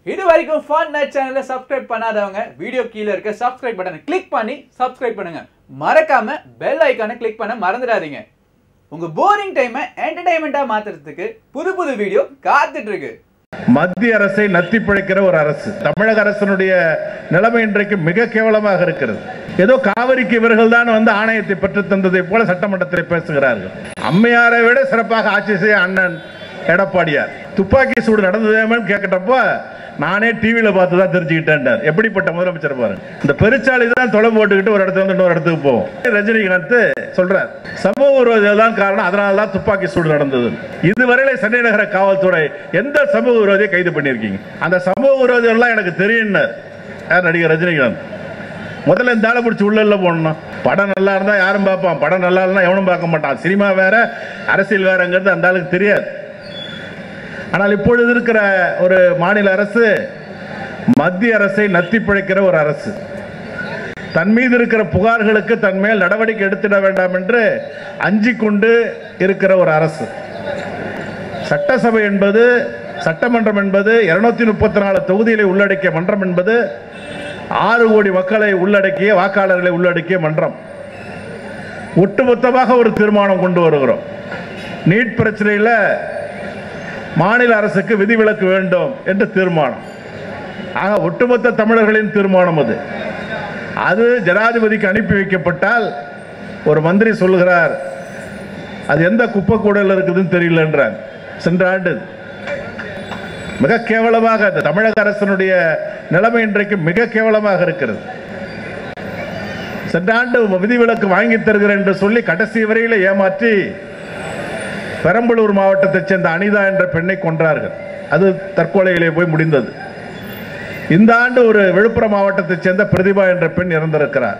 இது வரைக்கும் fun night சேனலை சப்ஸ்கிரைப் பண்ணாதவங்க வீடியோ கீழே இருக்க சப்ஸ்கிரைப் பட்டனை கிளிக் பண்ணி சப்ஸ்கிரைப் பண்ணுங்க மறக்காம பெல் ஐக்கானை கிளிக் பண்ண மறந்துடாதீங்க உங்க போரிங் டைமை என்டர்டைன்மெண்ட்டா மாத்துறதுக்கு புது புது வீடியோ காத்துட்டு இருக்கு மத்திய அரசை நத்தி பிழைக்கிற ஒரு அரசு தமிழக அரசனுடைய நிலைமை இன்றைக்கு மிக கேவலமாக இருக்கிறது ஏதோ காவிரிக்கு இவர்கள் தான் வந்து ஆணையத்தை பெற்றுத் தந்ததை போல சட்டமன்றத்தில் பேசுகிறார்கள் அம்மையாரை விட சிறப்பாக ஆட்சி செய்ய அண்ணன் எடப்பாடியார் துப்பாக்கி சூடு நடந்ததேமன்னு கேட்கட்டப்போ நானே டிவியில பார்த்து தான் தெரிஞ்சுக்கிட்டேன் எப்படிப்பட்ட முதலமைச்சர் பாருங்க இந்த பெருச்சாளி தான் தொலை போட்டுக்கிட்டு ஒரு இடத்துல இருந்து இன்னொரு இடத்துக்கு போவோம் ரஜினிகாந்த் சொல்றார் சமூக விரோதிகள் தான் காரணம் அதனால தான் துப்பாக்கி சூடு நடந்தது இதுவரையில சென்னை நகர காவல்துறை எந்த சமூக விரோதியை கைது பண்ணியிருக்கீங்க அந்த சமூக விரோதிகள்லாம் எனக்கு தெரியும்னார் யார் நடிகர் ரஜினிகாந்த் முதல்ல இந்த ஆளை பிடிச்சி உள்ள உள்ள போடணும் படம் நல்லா இருந்தா யாரும் பார்ப்பான் படம் நல்லா இருந்தா எவனும் பார்க்க மாட்டான் சினிமா வேற அரசியல் வேறங்கிறது அந்த ஆளுக்கு தெரியாது ஆனால் இப்பொழுது இருக்கிற ஒரு மாநில அரசு மத்திய அரசை நத்தி பிழைக்கிற ஒரு அரசு தன் மீது இருக்கிற புகார்களுக்கு தன் மேல் நடவடிக்கை எடுத்திட வேண்டாம் என்று அஞ்சிக் கொண்டு இருக்கிற ஒரு அரசு சட்டசபை என்பது சட்டமன்றம் என்பது இருநூத்தி முப்பத்தி நாலு தொகுதிகளை உள்ளடக்கிய மன்றம் என்பது ஆறு கோடி மக்களை உள்ளடக்கிய வாக்காளர்களை உள்ளடக்கிய மன்றம் ஒட்டுமொத்தமாக ஒரு தீர்மானம் கொண்டு வருகிறோம் நீட் பிரச்சனையில் மாநில அரசுக்கு விதிவிலக்கு வேண்டும் என்று தீர்மானம் ஆக ஒட்டுமொத்த தமிழர்களின் தீர்மானம் அது அது ஜனாதிபதிக்கு அனுப்பி வைக்கப்பட்டால் ஒரு மந்திரி சொல்லுகிறார் அது எந்த குப்பை கூடையில் இருக்குதுன்னு தெரியலன்றார் சென்ற ஆண்டு மிக கேவலமாக அந்த தமிழக அரசனுடைய நிலைமை இன்றைக்கு மிக கேவலமாக இருக்கிறது சென்ற ஆண்டு விதிவிலக்கு வாங்கி தருகிறேன் என்று சொல்லி கடைசி வரையில் ஏமாற்றி பெரம்பலூர் மாவட்டத்தைச் சேர்ந்த அனிதா என்ற பெண்ணை கொன்றார்கள் அது தற்கொலையிலே போய் முடிந்தது இந்த ஆண்டு ஒரு விழுப்புரம் மாவட்டத்தைச் சேர்ந்த பிரதிபா என்ற பெண் இறந்திருக்கிறார்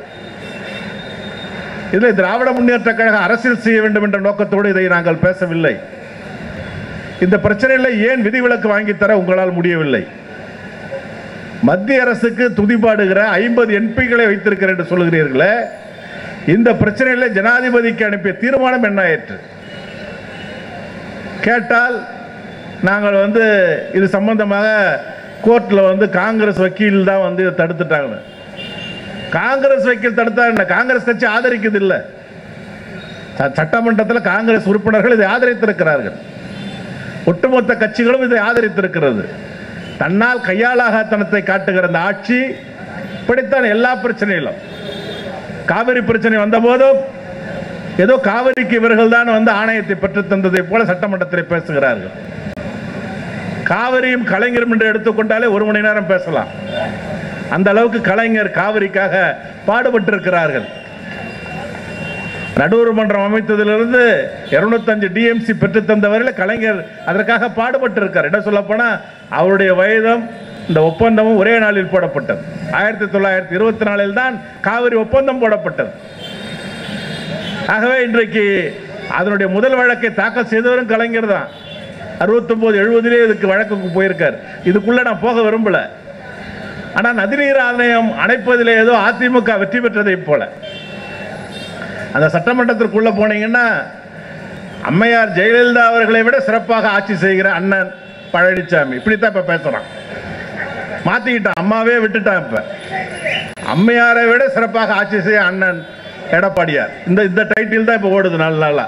இதில் திராவிட முன்னேற்ற கழகம் அரசியல் செய்ய வேண்டும் என்ற நோக்கத்தோடு இதை நாங்கள் பேசவில்லை இந்த பிரச்சனையில் ஏன் விதிவிலக்கு வாங்கி தர உங்களால் முடியவில்லை மத்திய அரசுக்கு துதிபாடுகிற ஐம்பது எம்பிகளை வைத்திருக்கிறேன் என்று சொல்கிறீர்களே இந்த பிரச்சனையில் ஜனாதிபதிக்கு அனுப்பிய தீர்மானம் என்ன ஆயிற்று கேட்டால் நாங்கள் வந்து இது சம்பந்தமாக கோர்ட்டில் வந்து காங்கிரஸ் வக்கீல் தான் வந்து இதை தடுத்துட்டாங்க காங்கிரஸ் வக்கீல் தடுத்தா என்ன காங்கிரஸ் கட்சி ஆதரிக்குது இல்லை சட்டமன்றத்தில் காங்கிரஸ் உறுப்பினர்கள் இதை ஆதரித்திருக்கிறார்கள் ஒட்டுமொத்த கட்சிகளும் இதை ஆதரித்திருக்கிறது தன்னால் கையாளாகத்தனத்தை காட்டுகிற அந்த ஆட்சி இப்படித்தான் எல்லா பிரச்சனையிலும் காவிரி பிரச்சனை வந்த போதும் ஏதோ காவிரிக்கு இவர்கள் தான் வந்து ஆணையத்தை பெற்றுத் தந்ததை போல சட்டமன்றத்தில் பேசுகிறார்கள் காவிரியும் கலைஞரும் என்று எடுத்துக்கொண்டாலே ஒரு மணி நேரம் பேசலாம் அந்த அளவுக்கு கலைஞர் காவிரிக்காக பாடுபட்டிருக்கிறார்கள் நடுவர் மன்றம் அமைத்ததிலிருந்து இருநூத்தஞ்சு டிஎம்சி பெற்றுத் தந்தவரையில் கலைஞர் அதற்காக பாடுபட்டிருக்கார் என்ன சொல்ல போனா அவருடைய வயதும் இந்த ஒப்பந்தமும் ஒரே நாளில் போடப்பட்டது ஆயிரத்தி தொள்ளாயிரத்தி இருபத்தி நாலில் தான் காவிரி ஒப்பந்தம் போடப்பட்டது ஆகவே இன்றைக்கு அதனுடைய முதல் வழக்கை தாக்கல் செய்தவரும் கலைஞர் தான் அறுபத்தொம்போது எழுபதிலே இதுக்கு வழக்குக்கு போயிருக்கார் இதுக்குள்ள நான் போக விரும்பல ஆனால் நதிநீர் ஆணையம் அணைப்பதில் ஏதோ அதிமுக வெற்றி பெற்றதை போல அந்த சட்டமன்றத்திற்குள்ள போனீங்கன்னா அம்மையார் ஜெயலலிதா அவர்களை விட சிறப்பாக ஆட்சி செய்கிற அண்ணன் பழனிசாமி இப்படித்தான் இப்ப பேசுறான் மாத்திக்கிட்டான் அம்மாவே விட்டுட்டான் இப்ப அம்மையாரை விட சிறப்பாக ஆட்சி செய்ய அண்ணன் எடப்பாடியார் இந்த இந்த டைட்டில் தான் இப்ப ஓடுது நல்ல நாளா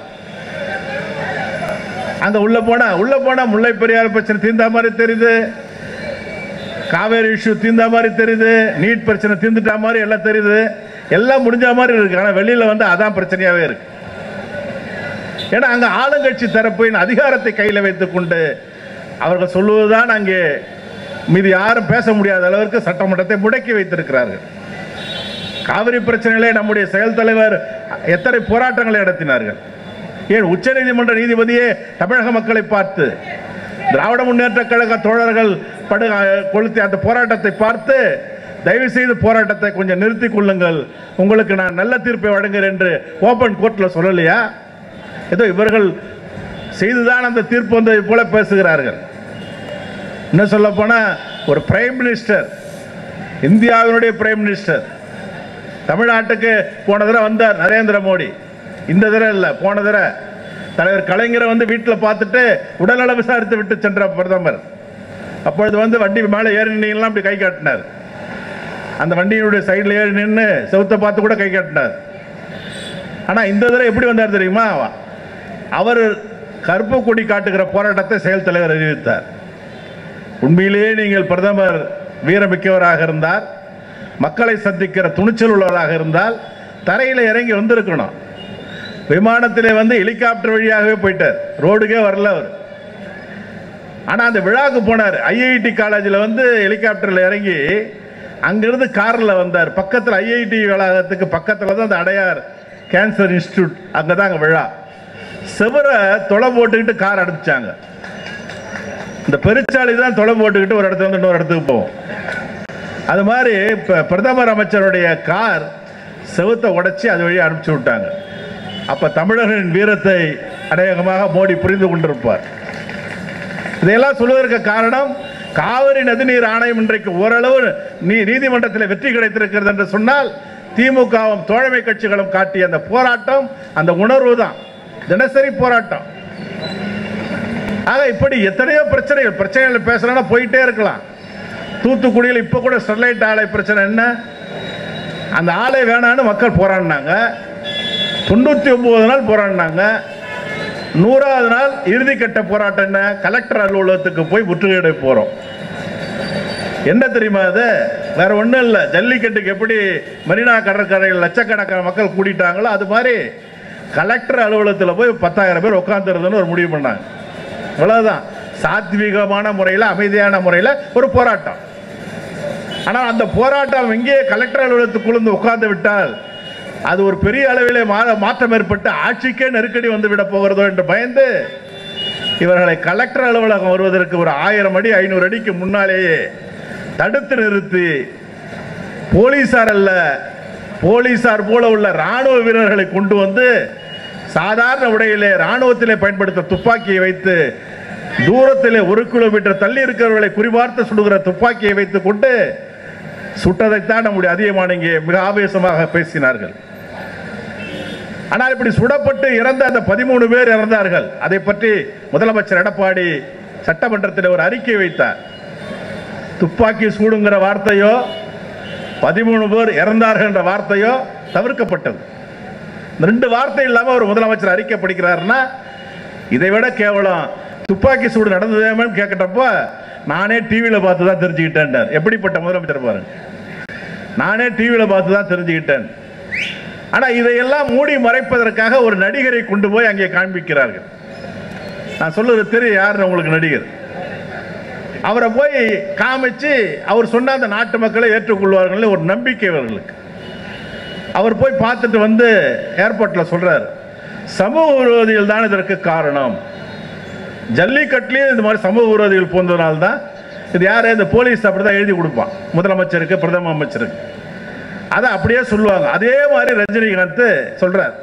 அங்க உள்ள போனா உள்ள போனா முல்லை பெரியார் பிரச்சனை தீர்ந்த மாதிரி தெரியுது காவேரி இஷ்யூ தீர்ந்த மாதிரி தெரியுது நீட் பிரச்சனை தீர்ந்துட்டா மாதிரி எல்லாம் தெரியுது எல்லாம் முடிஞ்ச மாதிரி இருக்கு ஆனா வெளியில வந்து அதான் பிரச்சனையாவே இருக்கு ஏன்னா அங்க ஆளுங்கட்சி தரப்பின் அதிகாரத்தை கையில வைத்துக் கொண்டு அவர்கள் சொல்லுவதுதான் அங்கே மீது யாரும் பேச முடியாத அளவிற்கு சட்டமன்றத்தை முடக்கி வைத்திருக்கிறார்கள் காவிரி பிரச்சனையிலே நம்முடைய செயல் தலைவர் எத்தனை போராட்டங்களை நடத்தினார்கள் ஏன் உச்சநீதிமன்ற நீதிபதியே தமிழக மக்களை பார்த்து திராவிட முன்னேற்ற கழக தோழர்கள் படு கொளுத்திய அந்த போராட்டத்தை பார்த்து தயவு செய்து போராட்டத்தை கொஞ்சம் நிறுத்தி கொள்ளுங்கள் உங்களுக்கு நான் நல்ல தீர்ப்பை வழங்குகிறேன் என்று ஓபன் கோர்ட்ல சொல்லலையா ஏதோ இவர்கள் செய்துதான் அந்த தீர்ப்பு வந்ததை போல பேசுகிறார்கள் என்ன சொல்ல போனா ஒரு பிரைம் மினிஸ்டர் இந்தியாவினுடைய பிரைம் மினிஸ்டர் தமிழ்நாட்டுக்கு போன தடவை வந்தார் நரேந்திர மோடி இந்த தடவை இல்லை போன தடவை தலைவர் கலைஞரை வந்து வீட்டில் பார்த்துட்டு உடல்நல விசாரித்து விட்டு சென்ற பிரதமர் அப்பொழுது வந்து வண்டி மேலே ஏறி நின்னீங்கன்னா அப்படி கை காட்டினார் அந்த வண்டியினுடைய சைடில் ஏறி நின்று செவுத்தை பார்த்து கூட கை காட்டினார் ஆனால் இந்த தடவை எப்படி வந்தார் தெரியுமா அவர் கருப்பு கொடி காட்டுகிற போராட்டத்தை செயல் தலைவர் அறிவித்தார் உண்மையிலேயே நீங்கள் பிரதமர் வீரமிக்கவராக இருந்தார் மக்களை சந்திக்கிற துணிச்சல் உள்ளவராக இருந்தால் தரையில் இறங்கி வந்திருக்கணும் விமானத்திலே வந்து ஹெலிகாப்டர் வழியாகவே போயிட்டார் ரோடுக்கே வரல அவர் ஆனால் அந்த விழாவுக்கு போனார் ஐஐடி காலேஜில் வந்து ஹெலிகாப்டரில் இறங்கி அங்கிருந்து காரில் வந்தார் பக்கத்தில் ஐஐடி வளாகத்துக்கு பக்கத்தில் தான் அந்த அடையார் கேன்சர் இன்ஸ்டியூட் அங்கே தான் அங்கே விழா செவரை தொலை போட்டுக்கிட்டு கார் அடிச்சாங்க இந்த பெருச்சாளி தான் தொலை போட்டுக்கிட்டு ஒரு இடத்துல இருந்து இன்னொரு இடத்துக்கு போவோம் அது மாதிரி இப்போ பிரதமர் அமைச்சருடைய கார் செவுத்தை உடைச்சி அது வழியாக அனுப்பிச்சு விட்டாங்க அப்போ தமிழர்களின் வீரத்தை அநேகமாக மோடி புரிந்து கொண்டிருப்பார் இதையெல்லாம் சொல்வதற்கு காரணம் காவிரி நதிநீர் ஆணையம் இன்றைக்கு ஓரளவு நீ நீதிமன்றத்தில் வெற்றி கிடைத்திருக்கிறது என்று சொன்னால் திமுகவும் தோழமை கட்சிகளும் காட்டிய அந்த போராட்டம் அந்த உணர்வு தான் தினசரி போராட்டம் ஆக இப்படி எத்தனையோ பிரச்சனைகள் பிரச்சனைகள் பேசணும்னா போயிட்டே இருக்கலாம் தூத்துக்குடியில் இப்போ கூட ஸ்டெர்லைட் ஆலை பிரச்சனை என்ன அந்த ஆலை வேணான்னு மக்கள் போராடினாங்க தொண்ணூற்றி ஒன்பது நாள் போராடினாங்க நூறாவது நாள் இறுதிக்கட்ட போராட்டம் என்ன கலெக்டர் அலுவலகத்துக்கு போய் முற்றுகையிட போகிறோம் என்ன தெரியுமா அது வேற ஒன்றும் இல்லை ஜல்லிக்கட்டுக்கு எப்படி மெரினா கடற்கரையில் லட்சக்கணக்கான மக்கள் கூட்டிட்டாங்களோ அது மாதிரி கலெக்டர் அலுவலகத்தில் போய் பத்தாயிரம் பேர் உட்காந்துருந்தோன்னு ஒரு முடிவு பண்ணாங்க இவ்வளவுதான் சாத்வீகமான முறையில் அமைதியான முறையில் ஒரு போராட்டம் ஆனால் அந்த போராட்டம் இங்கே கலெக்டர் அலுவலகத்துக்குள்ள உட்கார்ந்து விட்டால் அது ஒரு பெரிய அளவிலே மா- மாற்றம் ஏற்பட்டு ஆட்சிக்கே நெருக்கடி வந்து விட போகிறதோ என்று பயந்து இவர்களை கலெக்டர் அலுவலகம் வருவதற்கு ஒரு ஆயிரம் அடி ஐநூறு அடிக்கு முன்னாலேயே தடுத்து நிறுத்தி போலீசார் அல்ல போலீசார் போல உள்ள ராணுவ வீரர்களை கொண்டு வந்து சாதாரண உடையிலே ராணுவத்திலே பயன்படுத்த துப்பாக்கியை வைத்து தூரத்திலே ஒரு கிலோமீட்டர் தள்ளி இருக்கிறவர்களை குறிபார்த்து சுடுகிற துப்பாக்கியை வைத்துக் கொண்டு சுட்டதைத்தான் நம்முடைய அதிகமான இங்கே மிக ஆவேசமாக பேசினார்கள் ஆனால் இப்படி சுடப்பட்டு இறந்த அந்த பதிமூணு பேர் இறந்தார்கள் அதை பற்றி முதலமைச்சர் எடப்பாடி சட்டமன்றத்தில் ஒரு அறிக்கை வைத்தார் துப்பாக்கி சூடுங்கிற வார்த்தையோ பதிமூணு பேர் இறந்தார்கள் என்ற வார்த்தையோ தவிர்க்கப்பட்டது இந்த ரெண்டு வார்த்தை இல்லாமல் ஒரு முதலமைச்சர் அறிக்கை படிக்கிறாருன்னா இதை விட கேவலம் துப்பாக்கி சூடு நடந்ததேமேன்னு கேட்கட்டப்போ நானே டிவியில் பார்த்து தான் தெரிஞ்சுக்கிட்டேன் எப்படிப்பட்ட முதலமைச்சர் பாருங்க நானே டிவியில் பார்த்து தான் தெரிஞ்சுக்கிட்டேன் ஆனால் இதையெல்லாம் மூடி மறைப்பதற்காக ஒரு நடிகரை கொண்டு போய் அங்கே காண்பிக்கிறார்கள் நான் சொல்லுறது தெரியும் யார் உங்களுக்கு நடிகர் அவரை போய் காமிச்சு அவர் சொன்ன அந்த நாட்டு மக்களை ஏற்றுக்கொள்வார்கள் ஒரு நம்பிக்கை அவர்களுக்கு அவர் போய் பார்த்துட்டு வந்து ஏர்போர்ட்டில் சொல்றாரு சமூக விரோதிகள் தான் இதற்கு காரணம் ஜல்லிக்கட்டுலேயும் இந்த மாதிரி சமூக விரோதிகள் போனதுனால தான் இது யார் இந்த போலீஸ் அப்படி தான் எழுதி கொடுப்பான் முதலமைச்சருக்கு பிரதம அமைச்சருக்கு அதை அப்படியே சொல்லுவாங்க அதே மாதிரி ரஜினிகாந்த் சொல்றார்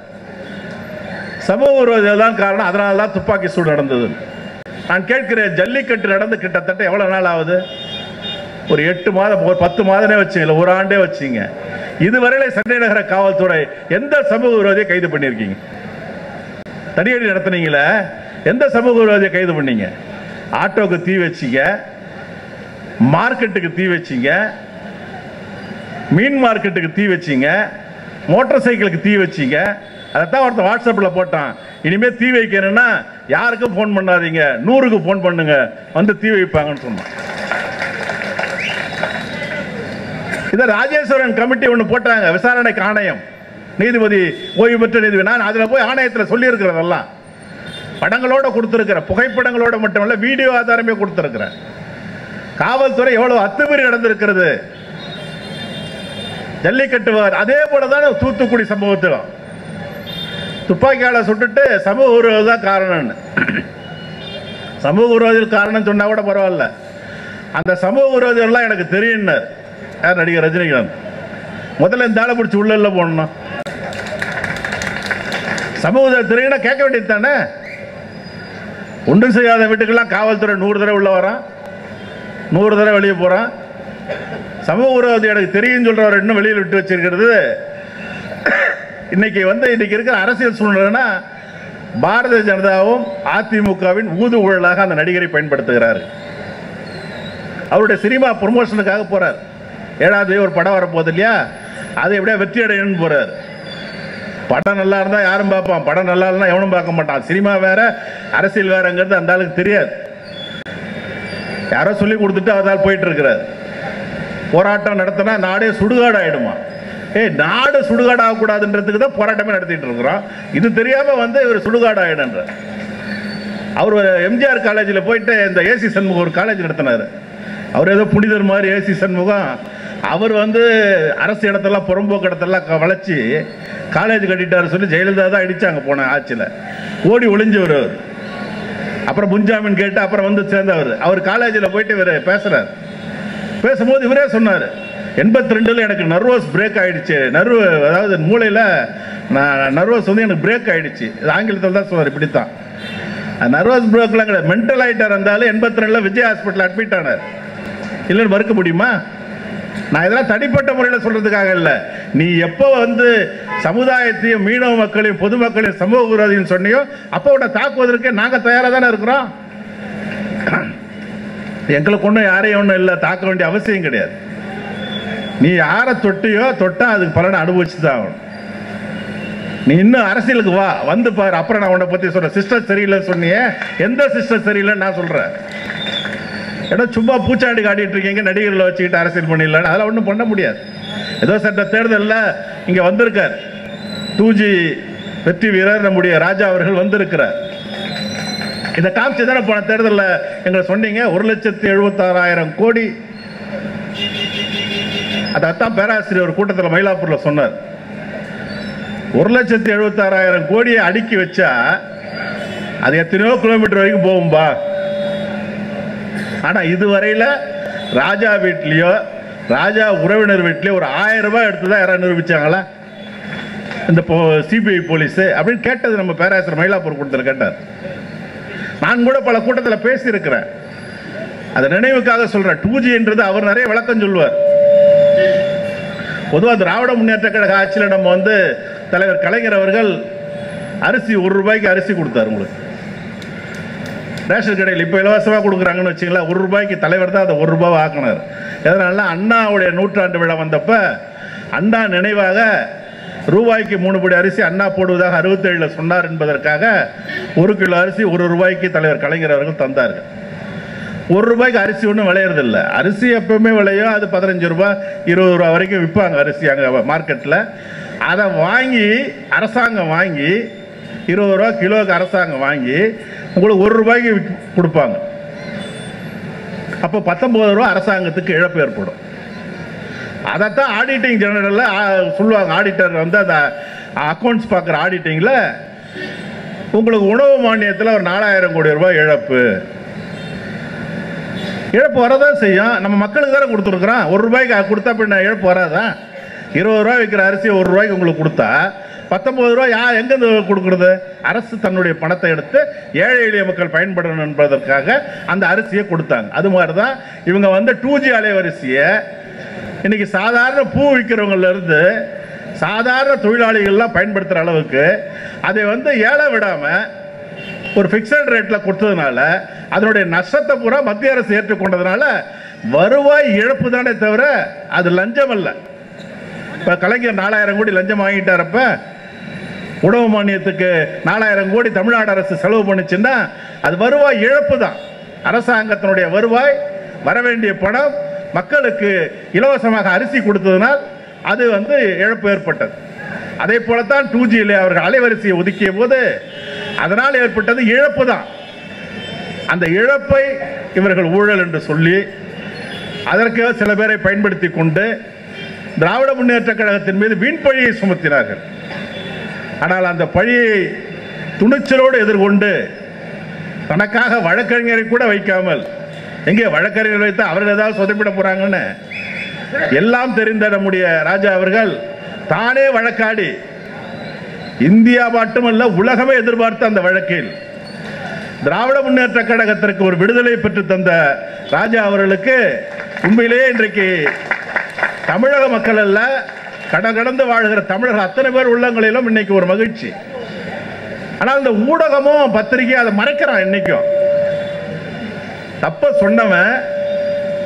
சமூக விரோதிகள் தான் காரணம் அதனால தான் துப்பாக்கி சூடு நடந்தது நான் கேட்கிறேன் ஜல்லிக்கட்டு நடந்து கிட்டத்தட்ட எவ்வளோ நாள் ஆகுது ஒரு எட்டு மாதம் ஒரு பத்து மாதமே வச்சுங்க இல்லை ஒரு ஆண்டே வச்சுங்க இதுவரையில சென்னை நகர காவல்துறை எந்த சமூக விரோதியை கைது பண்ணியிருக்கீங்க தடியடி நடத்துனீங்களே எந்த சமூக விரோதியை கைது பண்ணீங்க ஆட்டோக்கு தீ வச்சீங்க மார்க்கெட்டுக்கு தீ வச்சீங்க மீன் மார்க்கெட்டுக்கு தீ வச்சீங்க மோட்டார் சைக்கிளுக்கு தீ வச்சீங்க அதைத்தான் ஒருத்தன் வாட்ஸ்அப்பில் போட்டான் இனிமேல் தீ வைக்கணும்னா யாருக்கும் ஃபோன் பண்ணாதீங்க நூறுக்கு ஃபோன் பண்ணுங்க வந்து தீ வைப்பாங்கன்னு சொன்னான் இதை ராஜேஸ்வரன் கமிட்டி ஒன்று போட்டாங்க விசாரணைக்கு ஆணையம் நீதிபதி ஓய்வு பெற்ற நீதிபதி நான் அதில் போய் ஆணையத்தில் சொல்லியிருக்கிறதெல்லாம் படங்களோட கொடுத்துருக்கிறேன் புகைப்படங்களோட மட்டுமல்ல வீடியோ ஆதாரமே கொடுத்துருக்கிறேன் காவல்துறை எவ்வளவு அத்துமீறி நடந்திருக்கிறது ஜல்லிக்கட்டு வார் அதே போல தான் தூத்துக்குடி சம்பவத்திலும் துப்பாக்கியால சுட்டுட்டு சமூக விரோதி தான் காரணம்னு சமூக விரோதிகள் காரணம் சொன்னா கூட பரவாயில்ல அந்த சமூக விரோதிகள்லாம் எனக்கு தெரியும்னார் யார் நடிகர் ரஜினிகாந்த் முதல்ல இந்த ஆளை பிடிச்சி உள்ள உள்ள போடணும் சமூக தெரியும்னா கேட்க வேண்டியது தானே ஒன்றும் செய்யாத வீட்டுக்கெல்லாம் காவல்துறை நூறு தடவை உள்ள வரான் நூறு தடவை வெளியே போகிறான் சமூக விரோதி எனக்கு தெரியும் சொல்றவர் இன்னும் வெளியில் விட்டு வச்சிருக்கிறது இன்னைக்கு வந்து இன்னைக்கு இருக்கிற அரசியல் சூழ்நிலைனா பாரதிய ஜனதாவும் அதிமுகவின் ஊது ஊழலாக அந்த நடிகரை பயன்படுத்துகிறார் அவருடைய சினிமா ப்ரொமோஷனுக்காக போறார் ஏழாம் தேதி ஒரு படம் வரப்போகுது இல்லையா அது எப்படியா வெற்றி அடையணும்னு போறார் படம் நல்லா இருந்தா யாரும் பார்ப்பான் படம் நல்லா இல்லைனா எவனும் பார்க்க மாட்டான் சினிமா வேற அரசியல் வேறங்கிறது அந்த ஆளுக்கு தெரியாது யாரோ சொல்லி கொடுத்துட்டு அவதால் போயிட்டு இருக்கிறார் போராட்டம் நடத்தினா நாடே சுடுகாடு ஆயிடுமா ஏய் நாடு சுடுகாடு ஆகக்கூடாதுன்றதுக்கு தான் போராட்டமே நடத்திட்டு இருக்கிறோம் இது தெரியாம வந்து இவர் சுடுகாடு ஆயிடுன்ற அவர் ஒரு எம்ஜிஆர் காலேஜில் போயிட்டு இந்த ஏசி சண்முகம் ஒரு காலேஜ் நடத்தினார் அவர் ஏதோ புனிதர் மாதிரி ஏசி சண்முகம் அவர் வந்து அரசு இடத்தெல்லாம் புறம்போக்கு இடத்தெல்லாம் க- வளைச்சி காலேஜ் கட்டிட்டாரு சொல்லி ஜெயலலிதா தான் அடிச்சாங்க போன ஆட்சியில் ஓடி ஒளிஞ்சவர் அவர் அப்புறம் முன்ஜாமீன் கேட்டு அப்புறம் வந்து சேர்ந்தவர் அவர் காலேஜில் போயிட்டு இவர் பேசுறார் பேசும்போது இவரே சொன்னார் எண்பத்தி ரெண்டில் எனக்கு நர்வஸ் பிரேக் ஆயிடுச்சு நர்வு அதாவது மூளையில் நான் நர்வஸ் வந்து எனக்கு பிரேக் ஆயிடுச்சு இது ஆங்கிலத்தில் தான் சொன்னார் இப்படித்தான் நர்வஸ் பிரேக்லாம் கிடையாது மென்டல் ஆகிட்டார் இருந்தாலும் எண்பத்தி ரெண்டில் விஜய் ஹாஸ்பிட்டல் அட்மிட் ஆனார் இல்லைன்னு மறுக்க முடியுமா நான் இதெல்லாம் தனிப்பட்ட முறையில் சொல்றதுக்காக இல்லை நீ எப்போ வந்து சமுதாயத்தையும் மீனவ மக்களையும் பொதுமக்களையும் சமூக விரோதின்னு சொன்னியோ அப்போ உன்னை தாக்குவதற்கு நாங்கள் தயாராக தானே இருக்கிறோம் எங்களுக்கு ஒன்றும் யாரையும் ஒன்றும் இல்லை தாக்க வேண்டிய அவசியம் கிடையாது நீ யாரை தொட்டியோ தொட்டா அதுக்கு பலனை அனுபவிச்சு தான் ஆகணும் நீ இன்னும் அரசியலுக்கு வா வந்து பாரு அப்புறம் நான் உன்னை பற்றி சொல்கிறேன் சிஸ்டர் சரியில்லைன்னு சொன்னியே எந்த சிஸ்டர் சரியில்லைன்னு நான் சொல்கிறேன் ஏன்னா சும்மா பூச்சாண்டி காட்டிட்டு இருக்கீங்க நடிகர்களை வச்சுக்கிட்டு அரசியல் பண்ணிடலான்னு அதெல்லாம் ஒன்றும் பண்ண முடியாது ஏதோ சட்ட தேர்தலில் இங்கே வந்திருக்கார் டூ ஜி வெற்றி வீரர் நம்முடைய ராஜா அவர்கள் வந்திருக்கிறார் இதை காமிச்சு தானே போன தேர்தலில் எங்களை சொன்னீங்க ஒரு லட்சத்தி எழுபத்தாறாயிரம் கோடி அதைத்தான் பேராசிரியர் ஒரு கூட்டத்தில் மயிலாப்பூரில் சொன்னார் ஒரு லட்சத்தி எழுபத்தாறாயிரம் கோடியை அடுக்கி வச்சா அது எத்தனையோ கிலோமீட்டர் வரைக்கும் போகும்பா ஆனா இதுவரையில ராஜா வீட்லயோ ராஜா உறவினர் வீட்லயோ ஒரு ஆயிரம் ரூபாய் எடுத்துதான் யாராவது நிரூபிச்சாங்களா இந்த சிபிஐ போலீஸ் அப்படின்னு கேட்டது நம்ம பேராசிரியர் மயிலாப்பூர் கூட்டத்தில் கேட்டார் நான் கூட பல கூட்டத்தில் பேசியிருக்கிறேன் அதை நினைவுக்காக சொல்றேன் டூ ஜின்றது அவர் நிறைய விளக்கம் சொல்லுவார் பொதுவாக திராவிட முன்னேற்ற கழக ஆட்சியில் நம்ம வந்து தலைவர் கலைஞர் அவர்கள் அரிசி ஒரு ரூபாய்க்கு அரிசி கொடுத்தாரு உங்களுக்கு ரேஷன் கடையில் இப்போ இலவசமாக கொடுக்குறாங்கன்னு வச்சுங்களேன் ஒரு ரூபாய்க்கு தலைவர் தான் அதை ஒரு ரூபாவை ஆக்கினார் எதனால அண்ணாவுடைய நூற்றாண்டு விழா வந்தப்ப அண்ணா நினைவாக ரூபாய்க்கு மூணு படி அரிசி அண்ணா போடுவதாக அறுபத்தேழில் சொன்னார் என்பதற்காக ஒரு கிலோ அரிசி ஒரு ரூபாய்க்கு தலைவர் கலைஞர் அவர்கள் தந்தார்கள் ஒரு ரூபாய்க்கு அரிசி ஒன்றும் விளையறதில்ல அரிசி எப்பவுமே விளையும் அது பதினஞ்சு ரூபாய் இருபது ரூபா வரைக்கும் விற்பாங்க அரிசி அங்கே மார்க்கெட்டில் அதை வாங்கி அரசாங்கம் வாங்கி இருபது ரூபா கிலோவுக்கு அரசாங்கம் வாங்கி உங்களுக்கு ஒரு ரூபாய்க்கு விக்- கொடுப்பாங்க அப்போ பத்தொன்பது ரூபா அரசாங்கத்துக்கு இழப்பு ஏற்படும் அதைத்தான் ஆடிட்டிங் ஜெனரலில் சொல்லுவாங்க ஆடிட்டர் வந்து அந்த அக்கௌண்ட்ஸ் பார்க்குற ஆடிட்டிங்கில் உங்களுக்கு உணவு மானியத்தில் ஒரு நாலாயிரம் கோடி ரூபாய் இழப்பு இழப்பு வரதான் செய்யும் நம்ம மக்களுக்கு தானே கொடுத்துருக்குறோம் ஒரு ரூபாய்க்கு கொடுத்தா பின்ன இழப்பு வராதா இருபது ரூபாய் விற்கிற அரிசி ஒரு ரூபாய்க்கு உங்களுக்கு கொடுத்தா பத்தொன்பது ரூபாய் யா எங்கேருந்து கொடுக்குறது அரசு தன்னுடைய பணத்தை எடுத்து ஏழை எளிய மக்கள் பயன்படணும் என்பதற்காக அந்த அரிசியை கொடுத்தாங்க அது மாதிரி தான் இவங்க வந்து டூ ஜி அலைவரிசையை இன்னைக்கு சாதாரண பூ விற்கிறவங்கல இருந்து சாதாரண தொழிலாளிகள்லாம் பயன்படுத்துகிற அளவுக்கு அதை வந்து ஏழை விடாமல் ஒரு ஃபிக்ஸட் ரேட்டில் கொடுத்ததுனால அதனுடைய நஷ்டத்தை பூரா மத்திய அரசு ஏற்றுக்கொண்டதுனால வருவாய் இழப்பு தானே தவிர அது லஞ்சம் அல்ல இப்போ கலைஞர் நாலாயிரம் கோடி லஞ்சம் வாங்கிட்டாரப்ப உணவு மானியத்துக்கு நாலாயிரம் கோடி தமிழ்நாடு அரசு செலவு பண்ணுச்சுன்னா அது வருவாய் இழப்பு தான் அரசாங்கத்தினுடைய வருவாய் வர வேண்டிய பணம் மக்களுக்கு இலவசமாக அரிசி கொடுத்ததுனால் அது வந்து இழப்பு ஏற்பட்டது அதே போலத்தான் டூ ஜியில் அவர்கள் அலைவரிசையை ஒதுக்கிய போது அதனால் ஏற்பட்டது இழப்பு தான் அந்த இழப்பை இவர்கள் ஊழல் என்று சொல்லி அதற்கு சில பேரை பயன்படுத்தி கொண்டு திராவிட முன்னேற்ற கழகத்தின் மீது வீண் பழியை சுமத்தினார்கள் ஆனால் அந்த பழியை துணிச்சலோடு எதிர்கொண்டு தனக்காக வழக்கறிஞரை கூட வைக்காமல் எங்கே வழக்கறிஞர் வைத்து அவர்கள் ஏதாவது சொதப்பிட போறாங்கன்னு எல்லாம் தெரிந்த நம்முடைய ராஜா அவர்கள் தானே வழக்காடி இந்தியா மட்டுமல்ல உலகமே எதிர்பார்த்த அந்த வழக்கில் திராவிட முன்னேற்ற கழகத்திற்கு ஒரு விடுதலை பெற்று தந்த ராஜா அவர்களுக்கு உண்மையிலேயே இன்றைக்கு தமிழக மக்கள் அல்ல கடன் கடந்து வாழ்கிற தமிழர்கள் அத்தனை பேர் உள்ளங்களிலும் இன்னைக்கு ஒரு மகிழ்ச்சி ஆனால் இந்த ஊடகமும் பத்திரிகை அதை மறைக்கிறான் இன்னைக்கும் தப்ப சொன்னவன்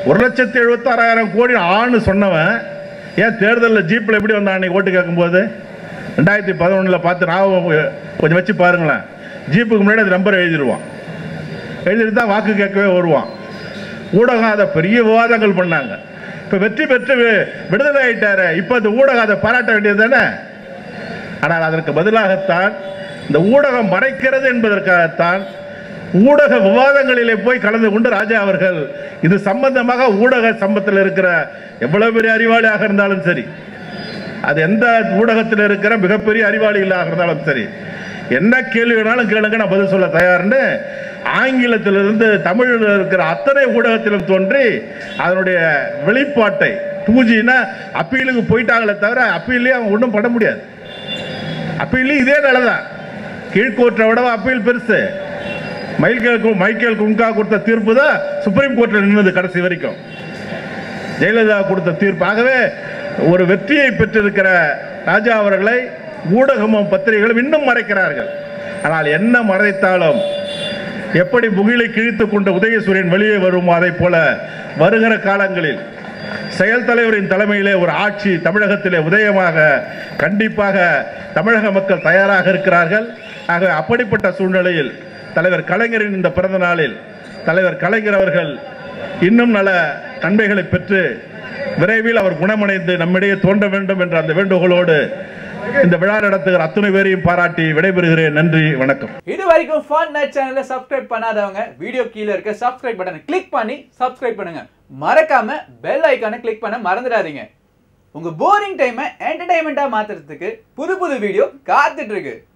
ஒரு லட்சத்தி எழுபத்தாறாயிரம் கோடி ஆன்னு சொன்னவன் ஏன் தேர்தலில் ஜீப்பில் எப்படி வந்தான் அன்னைக்கு ஓட்டு கேட்கும்போது ரெண்டாயிரத்தி பதினொன்றில் பார்த்து நான் கொஞ்சம் வச்சு பாருங்களேன் ஜீப்புக்கு முன்னாடி அது நம்பர் எழுதிடுவான் எழுதிட்டு தான் வாக்கு கேட்கவே வருவான் ஊடகம் அதை பெரிய விவாதங்கள் பண்ணாங்க இப்போ வெற்றி பெற்று வி- விடுதலை ஆயிட்டாரு இப்போ அந்த ஊடகம் அதை பாராட்ட வேண்டியது தானே ஆனால் அதற்கு பதிலாகத்தான் இந்த ஊடகம் மறைக்கிறது என்பதற்காகத்தான் ஊடக விவாதங்களிலே போய் கலந்து கொண்டு ராஜா அவர்கள் இது சம்பந்தமாக ஊடக சம்பத்தில் இருக்கிற எவ்வளவு பெரிய அறிவாளியாக இருந்தாலும் சரி அது எந்த ஊடகத்தில் இருக்கிற மிகப்பெரிய அறிவாளிகளாக இருந்தாலும் சரி என்ன கேள்வி வேணாலும் கேளுங்க நான் பதில் சொல்ல தயார்னு ஆங்கிலத்திலிருந்து தமிழில் இருக்கிற அத்தனை ஊடகத்திலும் தோன்றி அதனுடைய வெளிப்பாட்டை டூ ஜினா அப்பீலுக்கு போயிட்டாங்களே தவிர அப்பீல்லையே அவங்க ஒன்றும் பண்ண முடியாது அப்பீல்லையும் இதே நிலை தான் கீழ்கோர்ட்டை விட அப்பீல் பெருசு மைக்கேல் கு- மைக்கேல் குன்கா கொடுத்த தீர்ப்பு தான் சுப்ரீம் கோர்ட்டில் நின்னது கடைசி வரைக்கும் ஜெயலலிதா கொடுத்த தீர்ப்பாகவே ஒரு வெற்றியை பெற்றிருக்கிற ராஜா அவர்களை ஊடகமும் பத்திரிகைகளும் இன்னும் மறைக்கிறார்கள் ஆனால் என்ன மறைத்தாலும் எப்படி முகிலை கிழித்துக் கொண்ட உதயசூரியன் வெளியே வருமோ அதைப் போல வருகிற காலங்களில் செயல் தலைவரின் தலைமையிலே ஒரு ஆட்சி தமிழகத்திலே உதயமாக கண்டிப்பாக தமிழக மக்கள் தயாராக இருக்கிறார்கள் ஆக அப்படிப்பட்ட சூழ்நிலையில் தலைவர் கலைஞரின் இந்த பிறந்த நாளில் தலைவர் கலைஞர் அவர்கள் இன்னும் நல நன்மைகளை பெற்று விரைவில் அவர் குணமடைந்து நம்மிடையே தோன்ற வேண்டும் என்ற அந்த வேண்டுகோளோடு இந்த விழா நடத்துகிற அத்துணை பேரையும் பாராட்டி விடைபெறுகிறேன் நன்றி வணக்கம் இது வரைக்கும் ஃபன் நைட் சேனலை சப்ஸ்கிரைப் பண்ணாதவங்க வீடியோ கீழே இருக்க சப்ஸ்கிரைப் பட்டனை கிளிக் பண்ணி சப்ஸ்கிரைப் பண்ணுங்க மறக்காம பெல் ஐக்கானை கிளிக் பண்ண மறந்துடாதீங்க உங்க போரிங் டைமை என்டர்டைன்மெண்ட்டா மாத்துறதுக்கு புது புது வீடியோ காத்துட்டு இருக்கு